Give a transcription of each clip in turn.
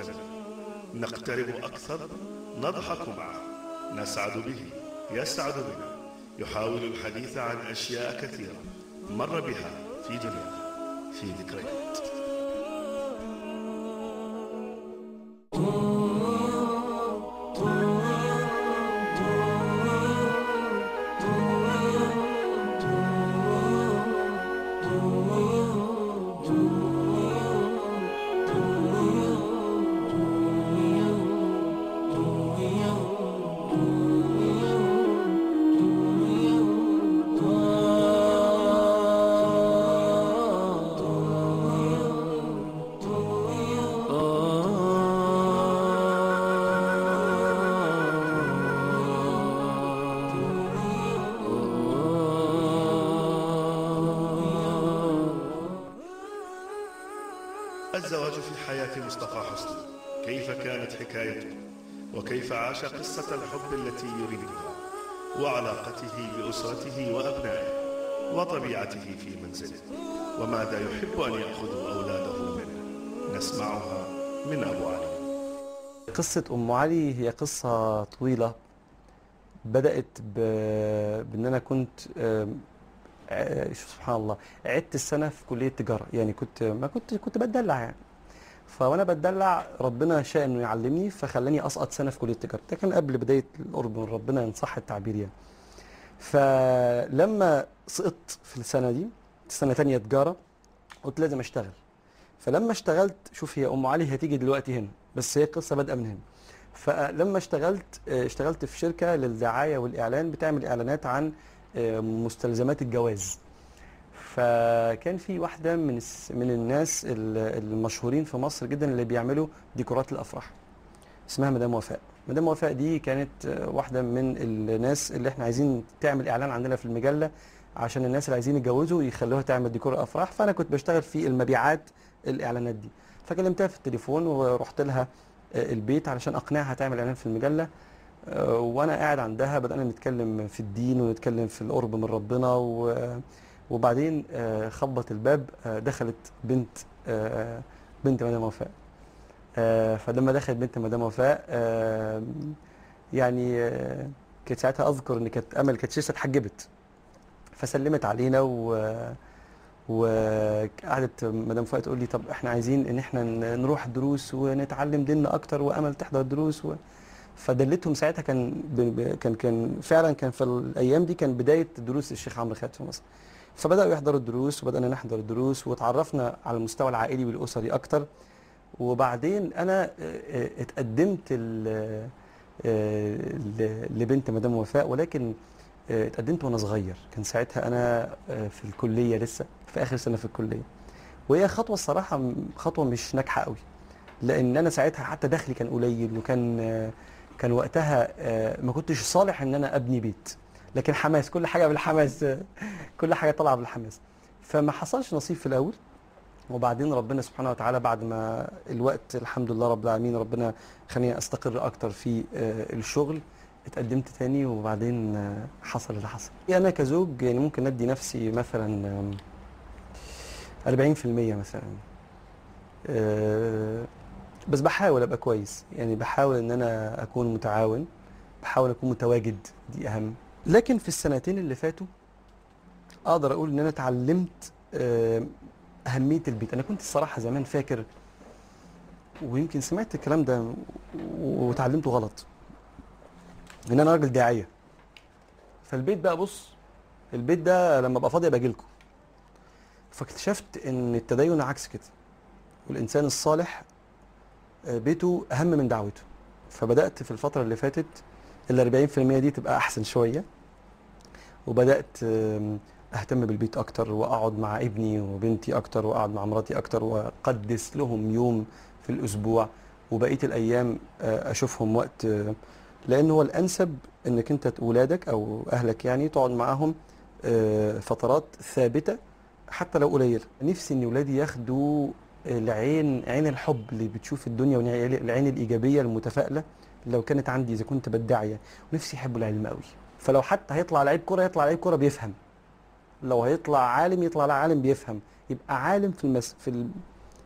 وسلم نقترب أكثر نضحك معه نسعد به يسعد بنا يحاول الحديث عن أشياء كثيرة مر بها في دنياه في ذكريات الزواج في حياة مصطفى حسني كيف كانت حكايته وكيف عاش قصة الحب التي يريدها وعلاقته بأسرته وأبنائه وطبيعته في منزله وماذا يحب أن يأخذ أولاده منه نسمعها من أبو علي قصة أم علي هي قصة طويلة بدأت ب... بأن أنا كنت آم، آه، شو سبحان الله عدت السنة في كلية تجارة يعني كنت ما كنت كنت بتدلع يعني فوانا بتدلع ربنا شاء انه يعلمني فخلاني اسقط سنه في كليه التجاره ده كان قبل بدايه القرب من ربنا ان صح التعبير يعني فلما سقطت في السنه دي سنه تانية تجاره قلت لازم اشتغل فلما اشتغلت شوف هي ام علي هتيجي دلوقتي هنا بس هي قصه بادئه من هنا فلما اشتغلت آه، اشتغلت في شركه للدعايه والاعلان بتعمل اعلانات عن آه، مستلزمات الجواز فكان في واحده من الس- من الناس ال- المشهورين في مصر جدا اللي بيعملوا ديكورات الافراح اسمها مدام وفاء مدام وفاء دي كانت آه، واحده من الناس اللي احنا عايزين تعمل اعلان عندنا في المجله عشان الناس اللي عايزين يتجوزوا يخلوها تعمل ديكور الافراح فانا كنت بشتغل في المبيعات الاعلانات دي فكلمتها في التليفون ورحت لها آه، البيت علشان اقنعها تعمل اعلان في المجله آه، وانا قاعد عندها بدانا نتكلم في الدين ونتكلم في القرب من ربنا و- وبعدين آه، خبط الباب آه، دخلت بنت آه، بنت مدام وفاء آه، فلما دخلت بنت مدام وفاء آه، يعني آه، كانت ساعتها اذكر ان كانت امل كانت لسه اتحجبت فسلمت علينا و وقعدت مدام وفاء تقول لي طب احنا عايزين ان احنا ن- نروح دروس ونتعلم ديننا اكتر وامل تحضر دروس و... فدلتهم ساعتها كان ب... ب- كان كان فعلا كان في الايام دي كان بدايه دروس الشيخ عمرو خالد في مصر فبداوا يحضروا الدروس وبدانا نحضر الدروس وتعرفنا على المستوى العائلي والاسري اكتر وبعدين انا آه، آه، اتقدمت ال- آه، ل- لبنت مدام وفاء ولكن آه، اتقدمت وانا صغير كان ساعتها انا آه، في الكليه لسه في اخر سنه في الكليه وهي خطوه الصراحه م- خطوه مش ناجحه قوي لان انا ساعتها حتى دخلي كان قليل وكان آه، كان وقتها آه، ما كنتش صالح ان انا ابني بيت لكن حماس كل حاجه بالحماس آه، كل حاجه طالعه بالحماس فما حصلش نصيب في الاول وبعدين ربنا سبحانه وتعالى بعد ما الوقت الحمد لله رب العالمين ربنا خليني استقر اكتر في آه، الشغل اتقدمت تاني وبعدين آه، حصل اللي حصل انا كزوج يعني ممكن ادي نفسي مثلا آم، 40% مثلا آه، بس بحاول ابقى كويس يعني بحاول ان انا اكون متعاون بحاول اكون متواجد دي اهم لكن في السنتين اللي فاتوا اقدر اقول ان انا اتعلمت آه، اهميه البيت انا كنت الصراحه زمان فاكر ويمكن سمعت الكلام ده و- وتعلمته غلط ان انا راجل داعيه فالبيت بقى بص البيت ده لما ابقى فاضي ابقى اجيلكم فاكتشفت ان التدين عكس كده والانسان الصالح آه، بيته اهم من دعوته فبدات في الفتره اللي فاتت ال 40% دي تبقى احسن شويه وبدات آم، اهتم بالبيت اكتر واقعد مع ابني وبنتي اكتر واقعد مع مراتي اكتر واقدس لهم يوم في الاسبوع وبقيه الايام آه، اشوفهم وقت آه، لان هو الانسب انك انت ولادك او اهلك يعني تقعد معاهم آه، فترات ثابته حتى لو قليله نفسي ان ولادي ياخدوا العين عين الحب اللي بتشوف الدنيا والعين الايجابيه المتفائله لو كانت عندي اذا كنت بدعي يعني. ونفسي يحبوا العلم قوي فلو حتى هيطلع لعيب كوره يطلع لعيب كوره بيفهم لو هيطلع عالم يطلع عالم بيفهم يبقى عالم في المس... في ال...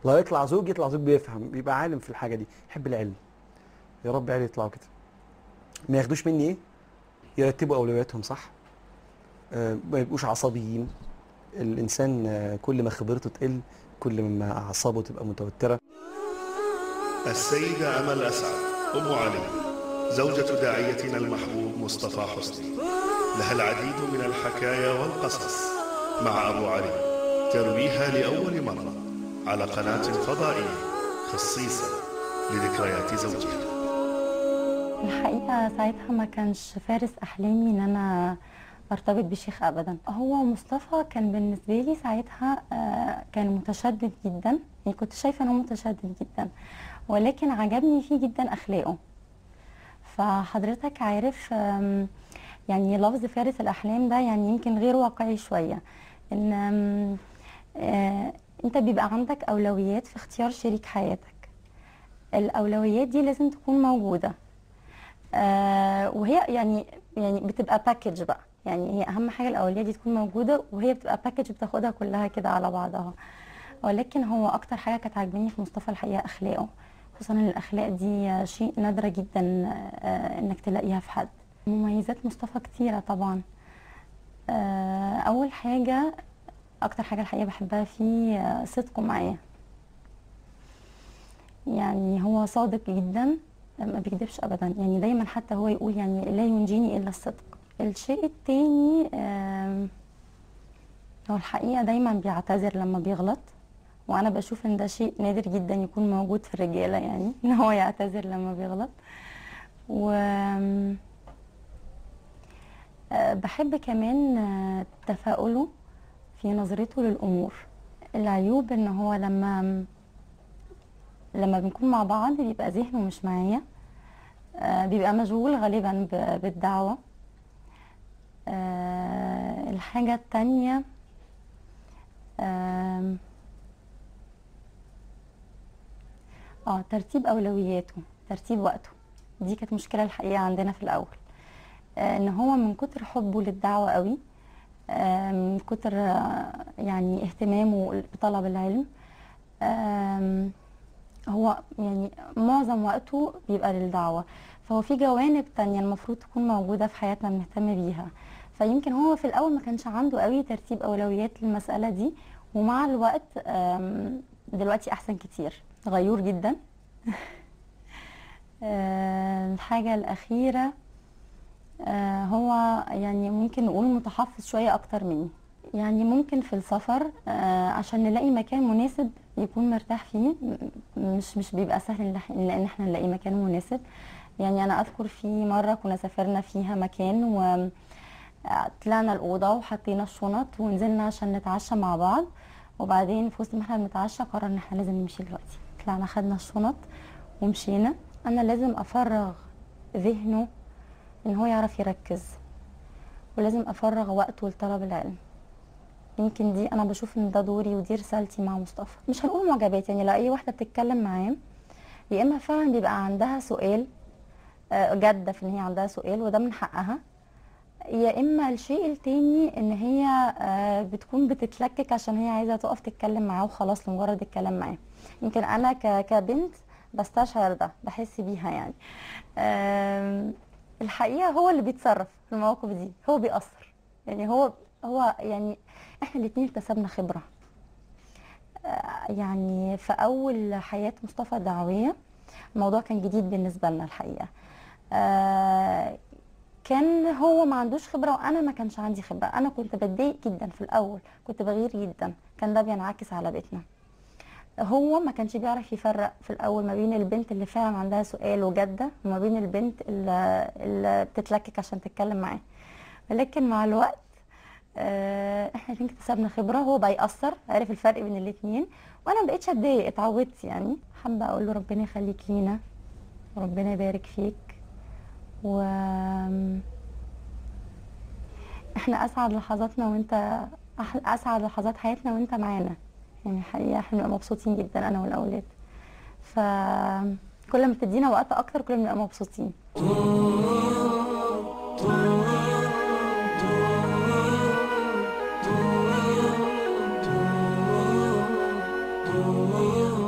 لا يطلع زوج يطلع زوج بيفهم بيبقى عالم في الحاجه دي يحب العلم يا رب عيالي يطلعوا كده ما ياخدوش مني ايه يرتبوا اولوياتهم صح آه، ما يبقوش عصبيين الانسان آه، كل ما خبرته تقل كل ما اعصابه تبقى متوتره السيدة أمل أسعد أم علي زوجة داعيتنا المحبوب مصطفى حسني لها العديد من الحكايا والقصص مع أبو علي ترويها لأول مرة على قناة فضائية خصيصا لذكريات زوجها الحقيقة ساعتها ما كانش فارس أحلامي إن أنا ارتبط بشيخ أبدا هو مصطفى كان بالنسبة لي ساعتها آه، كان متشدد جدا يعني كنت شايفة إنه متشدد جدا ولكن عجبني فيه جدا أخلاقه فحضرتك عارف آم، يعني لفظ فارس الأحلام ده يعني يمكن غير واقعي شوية إن آم، آه، أنت بيبقى عندك أولويات في اختيار شريك حياتك الأولويات دي لازم تكون موجودة آه وهي يعني يعني بتبقى باكج بقى يعني هي اهم حاجه الاولويه دي تكون موجوده وهي بتبقى باكج بتاخدها كلها كده على بعضها ولكن هو اكتر حاجه كانت عاجباني في مصطفى الحقيقه اخلاقه خصوصا ان الاخلاق دي شيء نادره جدا آه انك تلاقيها في حد مميزات مصطفى كتيره طبعا آه اول حاجه اكتر حاجه الحقيقه بحبها فيه آه، صدقه معايا يعني هو صادق جدا ما بيكذبش ابدا يعني دايما حتى هو يقول يعني لا ينجيني الا الصدق الشيء التاني آم، هو الحقيقه دايما بيعتذر لما بيغلط وانا بشوف ان ده شيء نادر جدا يكون موجود في الرجاله يعني ان هو يعتذر لما بيغلط و آه، بحب كمان آه، تفاؤله في نظرته للامور العيوب ان هو لما لما بنكون مع بعض بيبقى ذهنه مش معايا آه، بيبقى مشغول غالبا ب- بالدعوة آه، الحاجة التانية آم، اه ترتيب أولوياته ترتيب وقته دي كانت مشكلة الحقيقة عندنا في الأول آه، إن هو من كتر حبه للدعوة قوي آه، من كتر آه، يعني اهتمامه بطلب العلم آم، هو يعني معظم وقته بيبقى للدعوة فهو في جوانب تانية المفروض تكون موجودة في حياتنا بنهتم بيها فيمكن هو في الأول ما كانش عنده قوي ترتيب أولويات للمسألة دي ومع الوقت آم، دلوقتي أحسن كتير غيور جدا آه، الحاجة الأخيرة آه، هو يعني ممكن نقول متحفظ شوية أكتر مني يعني ممكن في السفر آه، عشان نلاقي مكان مناسب يكون مرتاح فيه م- مش مش بيبقى سهل ان إح- ان احنا نلاقي مكان مناسب يعني انا اذكر في مره كنا سافرنا فيها مكان و آه، طلعنا الاوضه وحطينا الشنط ونزلنا عشان نتعشى مع بعض وبعدين في وسط ما احنا بنتعشى قررنا ان احنا لازم نمشي دلوقتي طلعنا خدنا الشنط ومشينا انا لازم افرغ ذهنه ان هو يعرف يركز ولازم افرغ وقته لطلب العلم يمكن دي انا بشوف ان ده دوري ودي رسالتي مع مصطفى مش هنقول معجبات يعني لو اي واحده بتتكلم معاه يا اما فعلا بيبقى عندها سؤال آه، جاده في ان هي عندها سؤال وده من حقها يا اما الشيء التاني ان هي آه، بتكون بتتلكك عشان هي عايزه تقف تتكلم معاه وخلاص لمجرد الكلام معاه يمكن انا ك- كبنت بستشعر ده بحس بيها يعني آم، الحقيقه هو اللي بيتصرف في المواقف دي هو بيأثر يعني هو هو يعني احنا الاتنين اكتسبنا خبره آه، يعني في اول حياه مصطفى الدعويه الموضوع كان جديد بالنسبه لنا الحقيقه آه، كان هو ما عندوش خبره وانا ما كانش عندي خبره انا كنت بتضايق جدا في الاول كنت بغير جدا كان ده بينعكس على بيتنا هو ما كانش بيعرف يفرق في الاول ما بين البنت اللي فعلا عندها سؤال وجاده وما بين البنت اللي, اللي بتتلكك عشان تتكلم معاه ولكن مع الوقت آه، احنا الاتنين اكتسبنا خبره هو بقى يأثر عرف الفرق بين الاتنين وانا ما بقتش اتضايق اتعودت يعني حابه اقول له ربنا يخليك لينا وربنا يبارك فيك و احنا اسعد لحظاتنا وانت أح- اسعد لحظات حياتنا وانت معانا يعني حقيقه احنا بنبقى مبسوطين جدا انا والاولاد فكل ما تدينا وقت اكتر كل ما نبقى مبسوطين Oh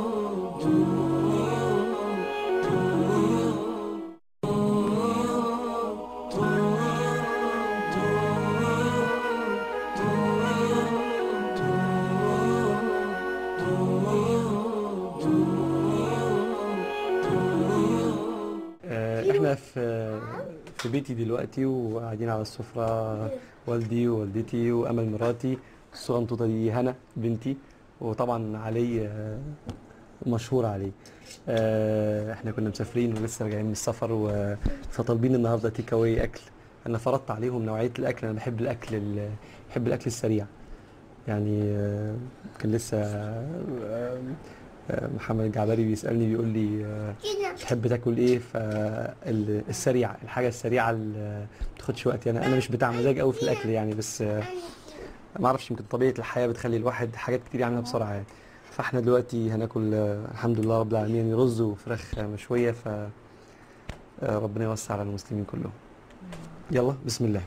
احنا في في بيتي دلوقتي وقاعدين على السفرة والدي ووالدتي وامل مراتي الصغنطوطة دي هنا بنتي وطبعا علي آه، مشهور علي آه، احنا كنا مسافرين ولسه راجعين من السفر و- فطالبين النهارده تيك اواي اكل انا فرضت عليهم نوعية الاكل انا بحب الاكل ال- بحب الاكل السريع يعني آه، كان لسه آه، آه، محمد الجعبري بيسألني بيقول لي آه، تحب تاكل ايه فالسريع الحاجه السريعه اللي ما تاخدش وقت يعني انا مش بتاع مزاج قوي في الاكل يعني بس آه، ما اعرفش يمكن طبيعه الحياه بتخلي الواحد حاجات كتير يعملها بسرعه يعني فاحنا دلوقتي هناكل آه، الحمد لله رب العالمين رز وفراخ آه، مشويه ف آه، ربنا يوسع على المسلمين كلهم يلا بسم الله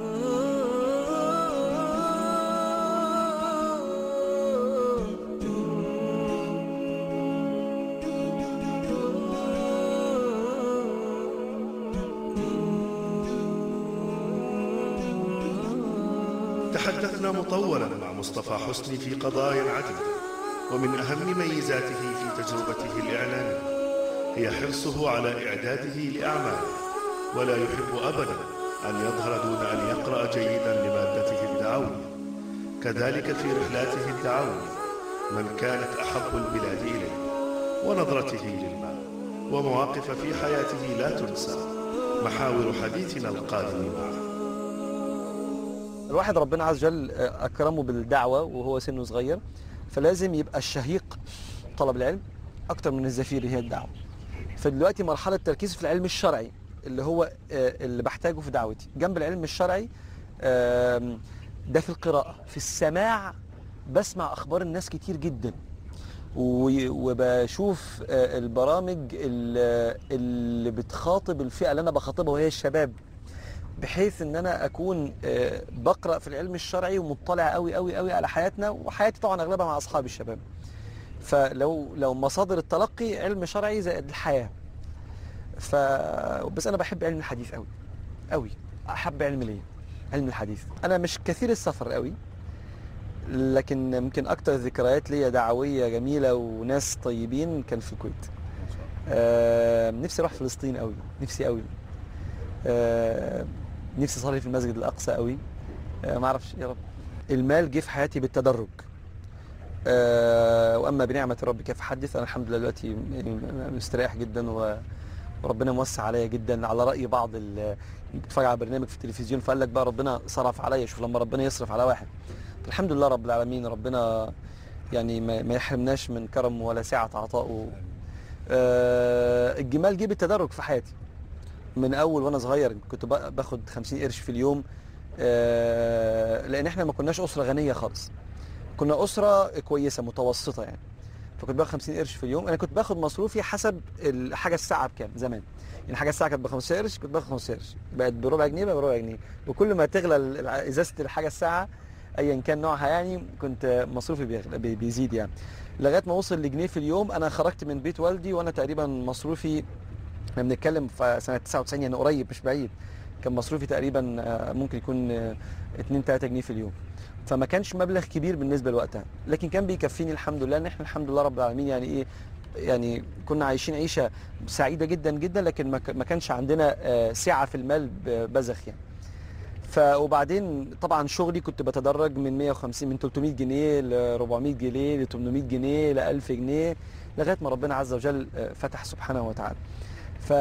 تحدثنا مطولا مع مصطفى حسني في قضايا عديدة ومن أهم ميزاته في تجربته الإعلامية هي حرصه على إعداده لأعماله ولا يحب أبدا أن يظهر دون أن يقرأ جيدا لمادته الدعوية كذلك في رحلاته الدعوية من كانت أحب البلاد إليه ونظرته للماء ومواقف في حياته لا تنسى محاور حديثنا القادم معه الواحد ربنا عز وجل آه، اكرمه بالدعوه وهو سنه صغير فلازم يبقى الشهيق طلب العلم اكتر من الزفير هي الدعوه فدلوقتي مرحله تركيز في العلم الشرعي اللي هو آه، اللي بحتاجه في دعوتي جنب العلم الشرعي آم، ده في القراءه في السماع بسمع اخبار الناس كتير جدا و- وبشوف آه، البرامج ال- اللي بتخاطب الفئه اللي انا بخاطبها وهي الشباب بحيث ان انا اكون آه، بقرا في العلم الشرعي ومطلع قوي قوي قوي على حياتنا وحياتي طبعا اغلبها مع اصحابي الشباب فلو لو مصادر التلقي علم شرعي زائد الحياه ف بس انا بحب علم الحديث قوي قوي احب علم ليه علم الحديث انا مش كثير السفر قوي لكن يمكن اكتر ذكريات ليا دعويه جميله وناس طيبين كان في الكويت آه، نفسي اروح فلسطين قوي نفسي قوي آه، نفسي اصلي في المسجد الاقصى قوي آه، ما اعرفش يا رب المال جه في حياتي بالتدرج آه، واما بنعمه ربك فحدث انا الحمد لله دلوقتي يعني مستريح جدا و- وربنا موسع عليا جدا على راي بعض ال- بتفرج على برنامج في التلفزيون فقال لك بقى ربنا صرف عليا شوف لما ربنا يصرف على واحد الحمد لله رب العالمين ربنا يعني ما ما يحرمناش من كرم ولا سعه عطائه آه، الجمال جه بالتدرج في حياتي من اول وانا صغير كنت ب- باخد 50 قرش في اليوم آه، لان احنا ما كناش اسره غنيه خالص كنا اسره كويسه متوسطه يعني فكنت باخد 50 قرش في اليوم انا كنت باخد مصروفي حسب الحاجه الساعه بكام زمان يعني حاجه الساعه كانت ب 15 قرش كنت باخد 15 قرش بقت بربع جنيه بقى بربع جنيه وكل ما تغلى ال- الع- ازازه الحاجه الساعه ايا كان نوعها يعني كنت مصروفي بيغلى بي- بيزيد يعني لغايه ما وصل لجنيه في اليوم انا خرجت من بيت والدي وانا تقريبا مصروفي احنا بنتكلم في سنه 99 يعني قريب مش بعيد كان مصروفي تقريبا آه، ممكن يكون آه، 2 3 جنيه في اليوم فما كانش مبلغ كبير بالنسبه لوقتها لكن كان بيكفيني الحمد لله ان احنا الحمد لله رب العالمين يعني ايه يعني كنا عايشين عيشه سعيده جدا جدا لكن ما ك- ما كانش عندنا آه، سعه في المال ب- بذخ يعني ف وبعدين طبعا شغلي كنت بتدرج من 150 من 300 جنيه ل 400 جنيه ل 800 جنيه ل 1000 جنيه لغايه ما ربنا عز وجل آه، فتح سبحانه وتعالى ف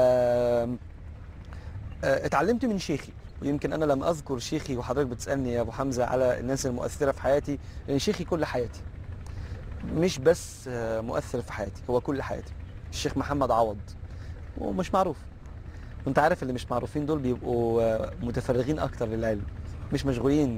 آه، اتعلمت من شيخي ويمكن انا لم اذكر شيخي وحضرتك بتسالني يا ابو حمزه على الناس المؤثره في حياتي لان شيخي كل حياتي مش بس آه، مؤثر في حياتي هو كل حياتي الشيخ محمد عوض ومش معروف وانت عارف اللي مش معروفين دول بيبقوا آه، متفرغين اكتر للعلم مش مشغولين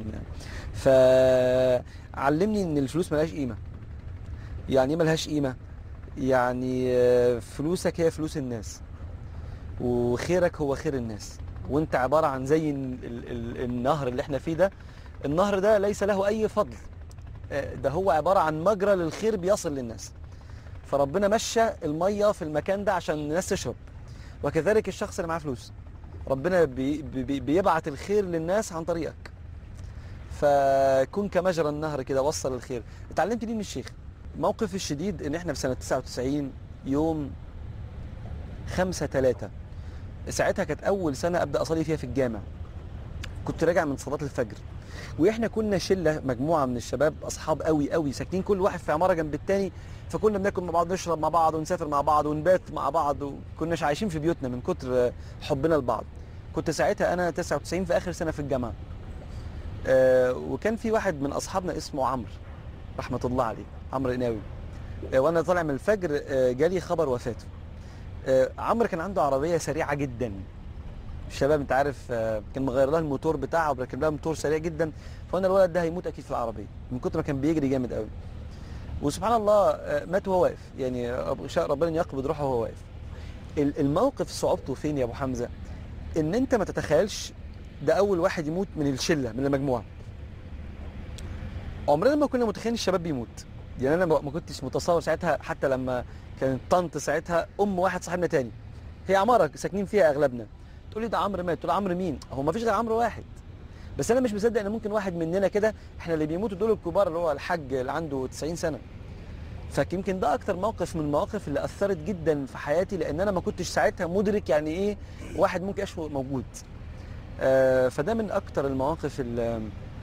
فعلمني ان الفلوس ملهاش قيمه يعني ايه ملهاش قيمه يعني آه، فلوسك هي فلوس الناس وخيرك هو خير الناس وانت عباره عن زي ال- ال- ال- النهر اللي احنا فيه ده النهر ده ليس له اي فضل آه، ده هو عباره عن مجرى للخير بيصل للناس فربنا مشى الميه في المكان ده عشان الناس تشرب وكذلك الشخص اللي معاه فلوس ربنا بي بي بيبعت الخير للناس عن طريقك فكن كمجرى النهر كده وصل الخير اتعلمت دي من الشيخ موقف الشديد ان احنا في سنه 99 يوم 5 3 ساعتها كانت اول سنه ابدا اصلي فيها في الجامع كنت راجع من صلاه الفجر واحنا كنا شله مجموعه من الشباب اصحاب قوي قوي ساكنين كل واحد في عماره جنب التاني فكنا بناكل مع بعض نشرب مع بعض ونسافر مع بعض ونبات مع بعض وكناش عايشين في بيوتنا من كتر حبنا لبعض كنت ساعتها انا 99 في اخر سنه في الجامعه آه، وكان في واحد من اصحابنا اسمه عمرو رحمه الله عليه عمرو قناوي آه، وانا طالع من الفجر آه، جالي خبر وفاته آه، عمرو كان عنده عربيه سريعه جدا الشباب انت عارف آه، كان مغير لها الموتور بتاعها وراكب لها موتور سريع جدا فانا الولد ده هيموت اكيد في العربيه من كتر ما كان بيجري جامد قوي وسبحان الله آه، مات وهو واقف يعني رب- شاء ربنا يقبض روحه وهو واقف ال- الموقف صعوبته فين يا ابو حمزه ان انت ما تتخيلش ده اول واحد يموت من الشله من المجموعه عمرنا ما كنا متخيلين الشباب بيموت يعني انا ما ما كنتش متصور ساعتها حتى لما كانت طنط ساعتها ام واحد صاحبنا تاني هي عماره ساكنين فيها اغلبنا تقول لي ده عمرو مات تقول عمرو مين هو ما فيش غير عمرو واحد بس انا مش مصدق ان ممكن واحد مننا كده احنا اللي بيموتوا دول الكبار اللي هو الحاج اللي عنده 90 سنه فيمكن ده اكتر موقف من المواقف اللي اثرت جدا في حياتي لان انا ما كنتش ساعتها مدرك يعني ايه واحد ممكن يشفو موجود آه، فده من اكتر المواقف ال-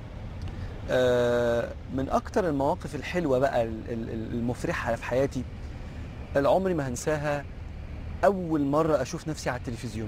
آه، من اكتر المواقف الحلوه بقى ال- ال- ال- المفرحه في حياتي اللي عمري ما هنساها اول مره اشوف نفسي على التلفزيون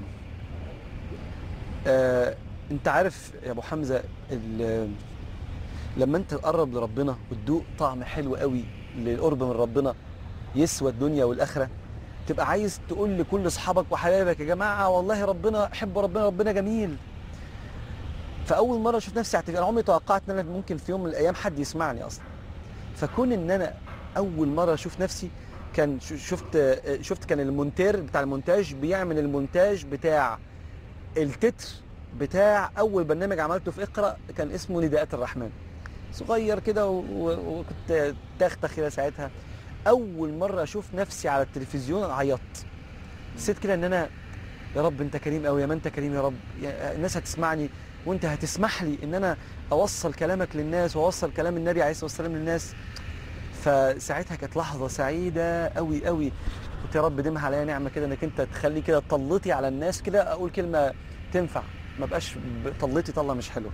آه، انت عارف يا ابو حمزه ال- لما انت تقرب لربنا وتدوق طعم حلو قوي للقرب من ربنا يسوى الدنيا والاخره تبقى عايز تقول لكل اصحابك وحبايبك يا جماعه والله ربنا حب ربنا ربنا جميل فاول مره اشوف نفسي على التلفزيون انا عمري توقعت ان انا ممكن في يوم من الايام حد يسمعني اصلا فكون ان انا اول مره اشوف نفسي كان ش- شفت شفت كان المونتير بتاع المونتاج بيعمل المونتاج بتاع التتر بتاع اول برنامج عملته في اقرا كان اسمه نداءات الرحمن صغير كده و- و- وكنت تختخ كده ساعتها اول مره اشوف نفسي على التلفزيون عيطت حسيت كده ان انا يا رب انت كريم قوي يا ما انت كريم يا رب يا- الناس هتسمعني وانت هتسمح لي ان انا اوصل كلامك للناس واوصل كلام النبي عليه الصلاه والسلام للناس فساعتها كانت لحظه سعيده قوي قوي قلت يا رب ديمها عليا نعمه كده انك انت تخلي كده طلتي على الناس كده اقول كلمه تنفع ما بقاش ب- طلتي طله مش حلوه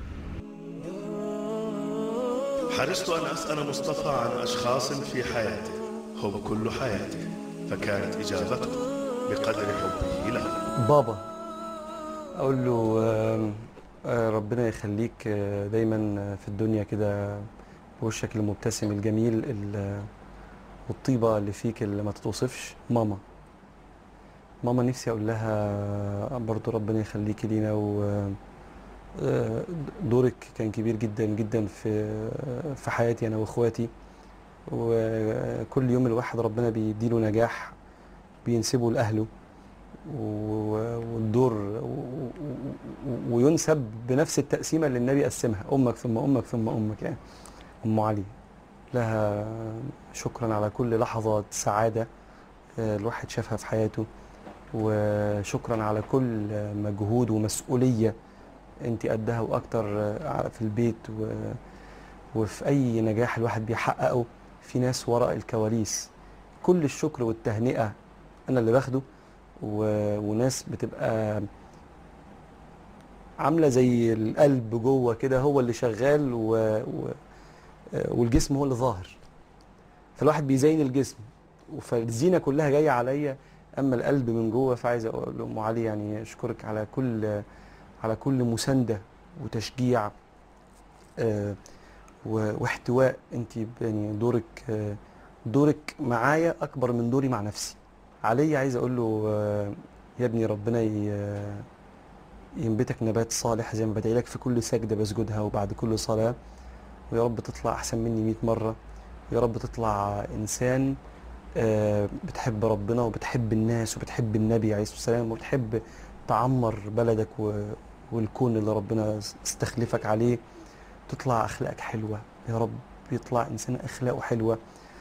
حرصت أن أسأل مصطفى عن أشخاص في حياته هم كل حياته فكانت إجابته بقدر حبه له بابا اقول له آم، آه، ربنا يخليك آه، دايما في الدنيا كده بوشك المبتسم الجميل ال- والطيبه اللي فيك اللي ما تتوصفش ماما ماما نفسي اقول لها برضو ربنا يخليكي لينا و آه، دورك كان كبير جدا جدا في في حياتي انا واخواتي وكل يوم الواحد ربنا بيديله نجاح بينسبه لاهله و- والدور و- و- وينسب بنفس التقسيمه اللي النبي قسمها امك ثم امك ثم امك يعني ام علي لها شكرا على كل لحظه سعاده آه، الواحد شافها في حياته وشكرا على كل مجهود ومسؤوليه انت قدها واكتر آه، في البيت و وفي اي نجاح الواحد بيحققه في ناس وراء الكواليس كل الشكر والتهنئه انا اللي باخده و... وناس بتبقى عامله زي القلب جوه كده هو اللي شغال و... و... والجسم هو اللي ظاهر فالواحد بيزين الجسم فالزينه كلها جايه عليا اما القلب من جوه فعايز اقول لام علي يعني اشكرك على كل على كل مسانده وتشجيع آه، و- واحتواء انت يعني دورك آه، دورك معايا اكبر من دوري مع نفسي علي عايز اقول له آه، يا ابني ربنا ي- ينبتك نبات صالح زي ما بدعي لك في كل سجده بسجدها وبعد كل صلاه ويا رب تطلع احسن مني 100 مره ويا رب تطلع انسان آه، بتحب ربنا وبتحب الناس وبتحب النبي عليه الصلاه والسلام وبتحب تعمر بلدك و- والكون اللي ربنا استخلفك عليه تطلع اخلاقك حلوه يا رب يطلع انسان اخلاقه حلوه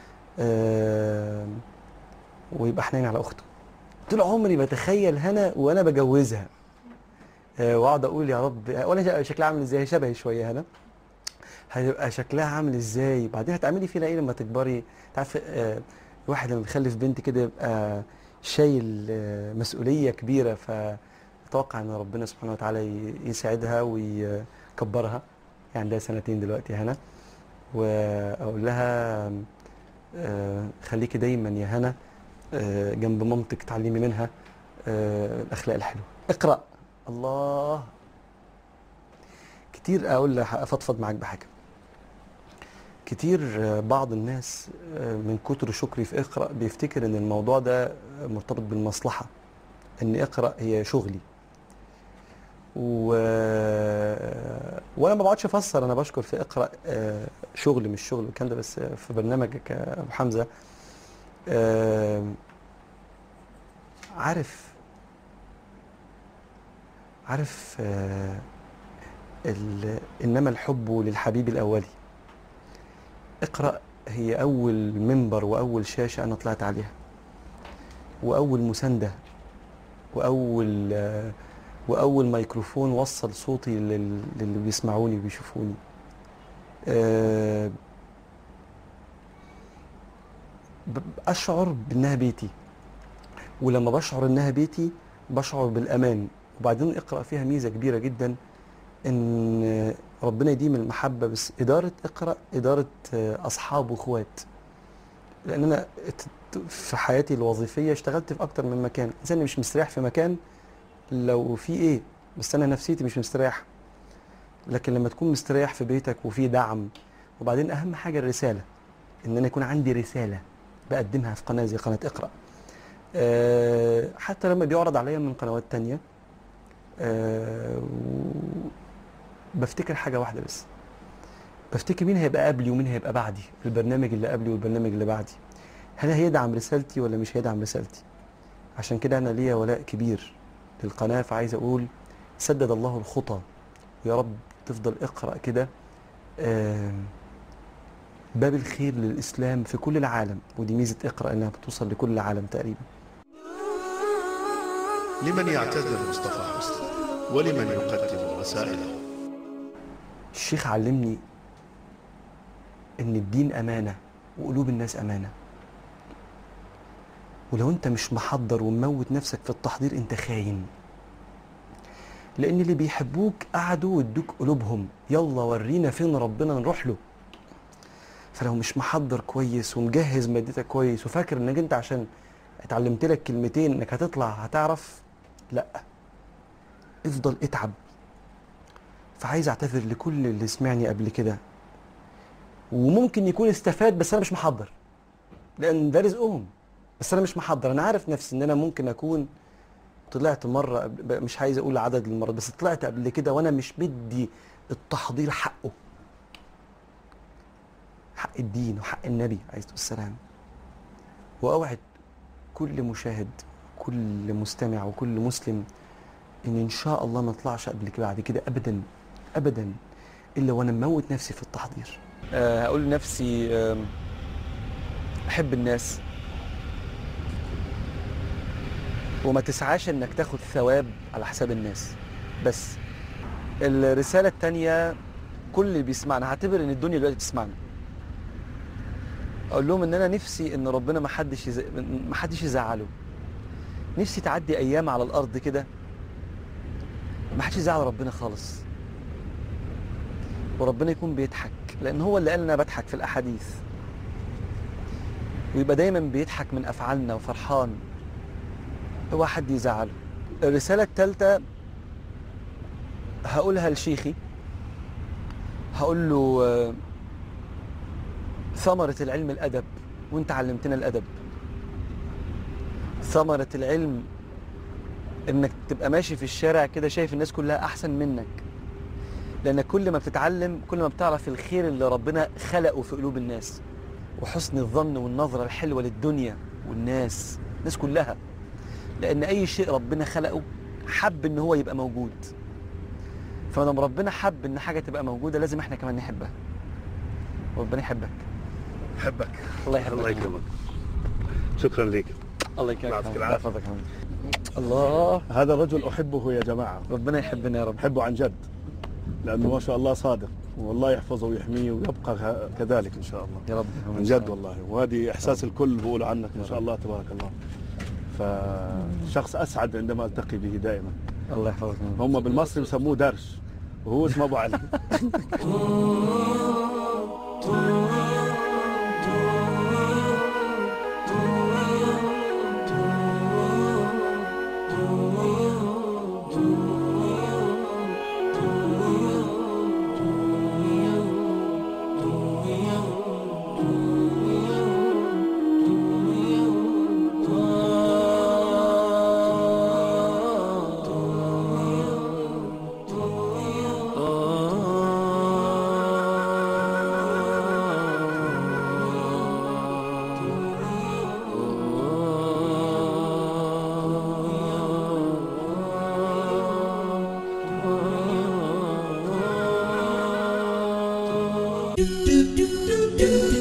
آه، ويبقى حنين على اخته طول عمري بتخيل هنا وانا بجوزها آه، واقعد اقول يا رب ولا شكلها عامل ازاي هي شبهي شويه هنا هيبقى شكلها عامل ازاي بعدين هتعملي فينا ايه لما تكبري تعرف آه، الواحد لما بيخلف بنت كده يبقى شايل آه، مسؤوليه كبيره ف اتوقع ان ربنا سبحانه وتعالى ي- يسعدها ويكبرها هي عندها سنتين دلوقتي هنا واقول لها آه، خليكي دايما يا هنا آه، جنب مامتك تعلمي منها آه، الاخلاق الحلوه اقرا الله كتير اقول لك افضفض معاك بحاجه كتير آه، بعض الناس آه، من كتر شكري في اقرا بيفتكر ان الموضوع ده مرتبط بالمصلحه ان اقرا هي شغلي و... وانا ما بقعدش افسر انا بشكر في اقرا آه، شغل مش شغل والكلام ده بس في برنامجك يا ابو حمزه آه، عارف عارف آه، ال... انما الحب للحبيب الاولي اقرا هي اول منبر واول شاشه انا طلعت عليها واول مسانده واول آه، واول ميكروفون وصل صوتي لل- للي بيسمعوني وبيشوفوني آه، ب- اشعر بانها بيتي ولما بشعر انها بيتي بشعر بالامان وبعدين اقرا فيها ميزه كبيره جدا ان ربنا يديم المحبه بس اداره اقرا اداره آه، اصحاب واخوات لان انا ات- في حياتي الوظيفيه اشتغلت في اكتر من مكان الانسان اللي مش مستريح في مكان لو في ايه بس انا نفسيتي مش مستريح لكن لما تكون مستريح في بيتك وفي دعم وبعدين اهم حاجه الرساله ان انا يكون عندي رساله بقدمها في قناه زي قناه اقرا أه حتى لما بيعرض عليا من قنوات تانية أه و- بفتكر حاجه واحده بس بفتكر مين هيبقى قبلي ومين هيبقى بعدي البرنامج اللي قبلي والبرنامج اللي بعدي هل هيدعم رسالتي ولا مش هيدعم رسالتي عشان كده انا ليا ولاء كبير للقناه فعايز اقول سدد الله الخطى ويا رب تفضل اقرا كده آم، باب الخير للاسلام في كل العالم ودي ميزه اقرا انها بتوصل لكل العالم تقريبا لمن يعتذر مصطفى حسني ولمن يقدم رسائله الشيخ علمني ان الدين امانه وقلوب الناس امانه ولو انت مش محضر ومموت نفسك في التحضير انت خاين لان اللي بيحبوك قعدوا وادوك قلوبهم يلا ورينا فين ربنا نروح له فلو مش محضر كويس ومجهز مادتك كويس وفاكر انك انت عشان اتعلمت لك كلمتين انك هتطلع هتعرف لا افضل اتعب فعايز اعتذر لكل اللي سمعني قبل كده وممكن يكون استفاد بس انا مش محضر لان ده رزقهم بس انا مش محضر انا عارف نفسي ان انا ممكن اكون طلعت مره قبل- مش عايز اقول عدد المرات بس طلعت قبل كده وانا مش بدي التحضير حقه حق الدين وحق النبي عليه الصلاه والسلام واوعد كل مشاهد كل مستمع وكل مسلم ان ان شاء الله ما اطلعش قبل كده بعد كده ابدا ابدا الا وانا مموت نفسي في التحضير أه هقول لنفسي آه احب الناس وما تسعاش انك تاخد ثواب على حساب الناس بس الرسالة التانية كل اللي بيسمعنا هعتبر ان الدنيا دلوقتي بتسمعنا اقول لهم ان انا نفسي ان ربنا ما حدش يز... ما حدش يزعله نفسي تعدي ايام على الارض كده ما حدش يزعل ربنا خالص وربنا يكون بيضحك لان هو اللي قال انا بضحك في الاحاديث ويبقى دايما بيضحك من افعالنا وفرحان هو حد يزعله الرسالة الثالثة هقولها لشيخي هقول له آه، ثمرة العلم الأدب وانت علمتنا الأدب ثمرة العلم انك تبقى ماشي في الشارع كده شايف الناس كلها احسن منك لانك كل ما بتتعلم كل ما بتعرف الخير اللي ربنا خلقه في قلوب الناس وحسن الظن والنظرة الحلوة للدنيا والناس الناس كلها لان اي شيء ربنا خلقه حب ان هو يبقى موجود فلما ربنا حب ان حاجه تبقى موجوده لازم احنا كمان نحبها ربنا يحبك أحبك الله يحبك الله يكرمك شكرا لك الله يكرمك يعطيك الله العافية. يحفظك يا حبيبي. الله هذا الرجل احبه يا جماعه ربنا يحبنا يا رب احبه عن جد لانه ما شاء الله صادق والله يحفظه ويحميه ويبقى ه- كذلك ان شاء الله يا رب من جد والله وهذه احساس الكل بقول عنك ما شاء الله تبارك الله فشخص اسعد عندما التقي به دائما الله يحفظك هم بالمصري بسموه درش وهو اسمه ابو علي do do do do